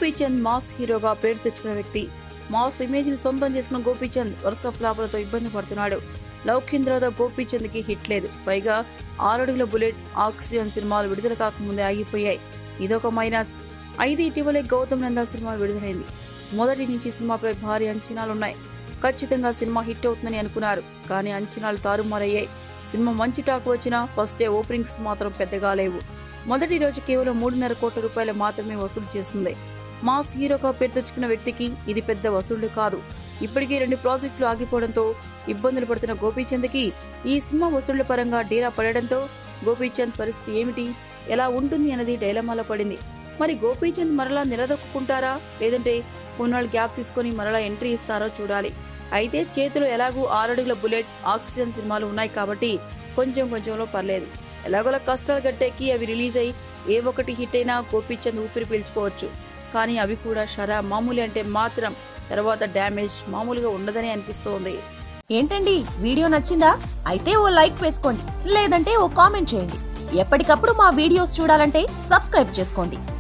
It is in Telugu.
గోపీచంద్ మాస్ హీరోగా పేరు తెచ్చుకున్న వ్యక్తి మాస్ ఇమేజ్ ని సొంతం చేసుకున్న గోపీచంద్ వరుస ఫ్లాపులతో ఇబ్బంది పడుతున్నాడు లౌక్యం తర్వాత గోపీచంద్ కి హిట్ లేదు పైగా ఆరడుగుల బుల్లెట్ ఆక్సిజన్ సినిమాలు విడుదల కాకముందే ఆగిపోయాయి ఇదొక మైనస్ అయితే ఇటీవలే గౌతమ్ నందా సినిమా విడుదలైంది మొదటి నుంచి సినిమాపై భారీ అంచనాలున్నాయి ఖచ్చితంగా సినిమా హిట్ అవుతుందని అనుకున్నారు కానీ అంచనాలు తారుమారయ్యాయి సినిమా మంచి టాక్ వచ్చినా ఫస్ట్ డే ఓపెనింగ్స్ మాత్రం పెద్దగా లేవు మొదటి రోజు కేవలం మూడున్నర కోట్ల రూపాయలు మాత్రమే వసూలు చేసింది మాస్ హీరోగా పేరు తెచ్చుకున్న వ్యక్తికి ఇది పెద్ద వసూళ్లు కాదు ఇప్పటికే రెండు ప్రాజెక్టులు ఆగిపోవడంతో ఇబ్బందులు పడుతున్న గోపీచంద్కి ఈ సినిమా వసూళ్ల పరంగా డీలా పడడంతో గోపీచంద్ పరిస్థితి ఏమిటి ఎలా ఉంటుంది అన్నది డైలమాలో పడింది మరి గోపీచంద్ మరలా నిలదొక్కుంటారా లేదంటే కొన్నాళ్ళు గ్యాప్ తీసుకొని మరలా ఎంట్రీ ఇస్తారో చూడాలి అయితే చేతిలో ఎలాగూ ఆరడుగుల బుల్లెట్ ఆక్సిజన్ సినిమాలు ఉన్నాయి కాబట్టి కొంచెం కొంచెంలో పర్లేదు ఎలాగోలా కష్టాలు గట్టెక్కి అవి రిలీజ్ అయ్యి ఏ ఒక్కటి హిట్ అయినా గోపీచంద్ ఊపిరి పీల్చుకోవచ్చు కానీ అవి కూడా షరా మామూలు అంటే మాత్రం తర్వాత డ్యామేజ్ మామూలుగా ఉండదని అనిపిస్తోంది ఏంటండి వీడియో నచ్చిందా అయితే ఓ లైక్ వేసుకోండి లేదంటే ఓ కామెంట్ చేయండి ఎప్పటికప్పుడు మా వీడియోస్ చూడాలంటే సబ్స్క్రైబ్ చేసుకోండి